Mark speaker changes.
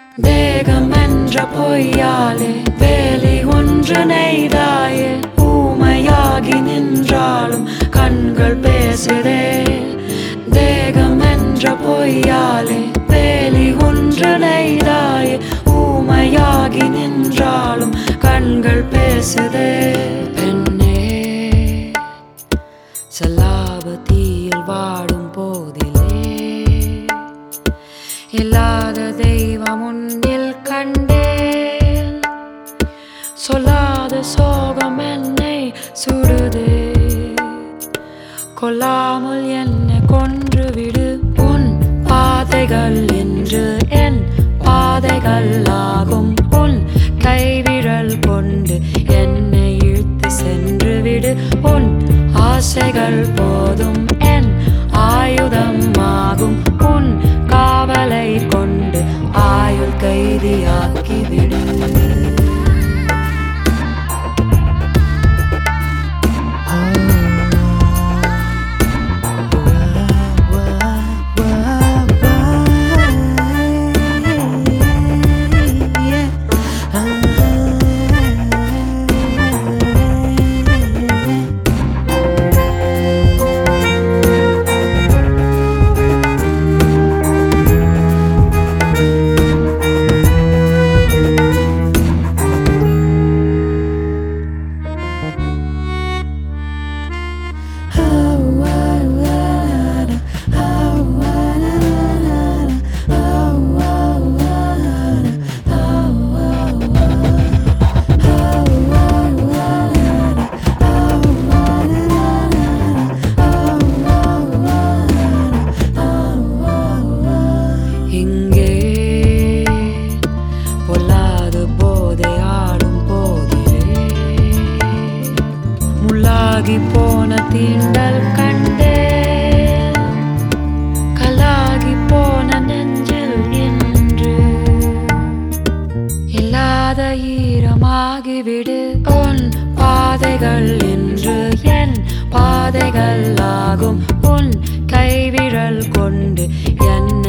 Speaker 1: தேகம் என்ற பொய்யாலே வேலி ஒன்று நெய்தாயே ஊமையாகி நின்றாலும் கண்கள் பேசுதே தேகம் என்ற பொய்யாலே வேலி ஒன்று நெய்தாயே ஊமையாகி நின்றாலும் கண்கள் பேசுதே பெண்ணே சல்லாபத்தியில் வாடும் போதிலே இல்லாத தெய்வம் உன்னில் கண்டேன் சொல்லாத சோகம் என்னை சுடுதே கொல்லாமல் என்னை கொன்று விடு உன் பாதைகள் என்று என் பாதைகள் ஆகும் உன் கைவிரல் கொண்டு என்னை இழுத்து சென்று விடு உன் ஆசைகள் போதும் என் ஆயுதம் ஆகும் உன் காவலை கொண்டு ஆயுள் கைதியாக்கி விடு இங்கே பொல்லாது போதை ஆடும் போதிலே முள்ளாகி போன தீண்டல் கண்டேன் கல்லாகி போன நெஞ்சில் இன்று இல்லாத ஈரமாகிவிடு உன் பாதைகள் என்று என் பாதைகள் ஆகும் உன் கைவிரல் கொண்டு என்னை